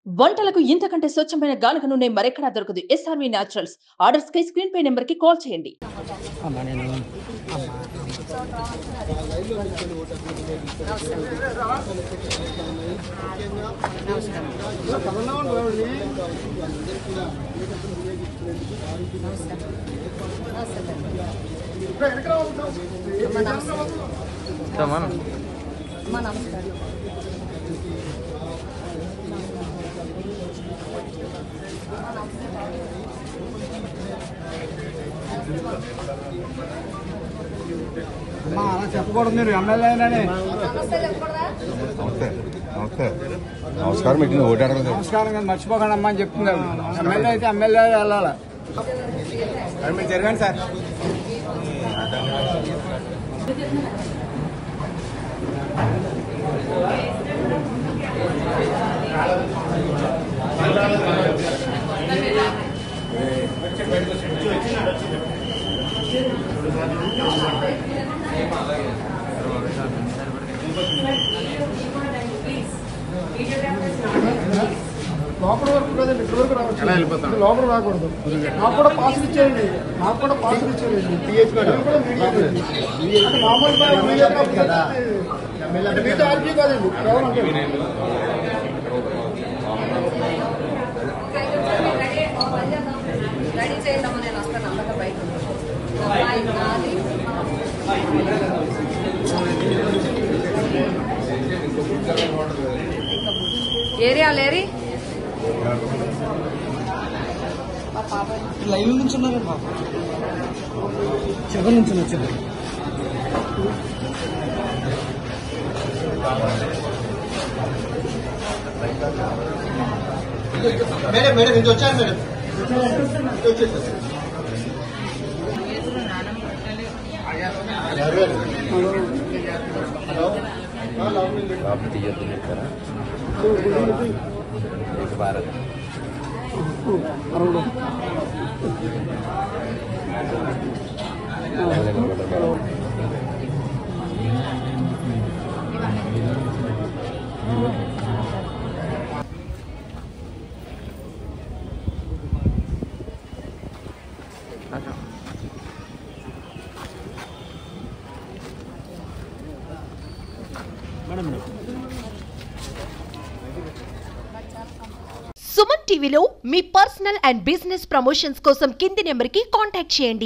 వంటలకు ఇంతకంటే స్వచ్ఛమైన గానుగ నూనె మరెక్కడా దొరకదు ఎస్ఆర్వి న్యాచురల్స్ ఆర్డర్స్ కై స్క్రీన్ పై నెంబర్ కి కాల్ చేయండి అమ్మా నేను అమ్మా అమ్మా అలా చెప్పకూడదు మీరు ఎమ్మెల్యేనని నమస్తే నమస్తే నమస్కారం మీకు ఓటు అడగలేదు నమస్కారం కదా మర్చిపోకండి అమ్మా అని చెప్తుంది ఆవిడ. ఎమ్మెల్యే అయితే ఎమ్మెల్యే వెళ్ళాలి మీరు జరగండి సార్ లోపల వరకు కదండి ఇక్కడ వరకు రావచ్చు లోపల రాకూడదు నాకు కూడా పాస్ ఇచ్చేయండి నాకు కూడా పాస్ ఇచ్చేయండి నేను కూడా మీడియా అంటే మామూలు బాగా మీడియా కాబట్టి మీతో ఆర్పీ కాదండి కేవలం అంటే రెడీ చేద్దామని నేను వస్తాను అందరితో బయట అబ్బాయి నాది ఏరియా లేరి మా పాప లైవ్ నుంచి ఉన్నారు బాబు చివరి నుంచి వచ్చారు మేడం మేడం ఇది వచ్చాను మేడం ఇది వచ్చేసారు బాబు తీయద్దు చెప్పారా భారత్ సుమన్ టీవీలో మీ పర్సనల్ అండ్ బిజినెస్ ప్రమోషన్స్ కోసం కింది నెంబర్కి కాంటాక్ట్ చేయండి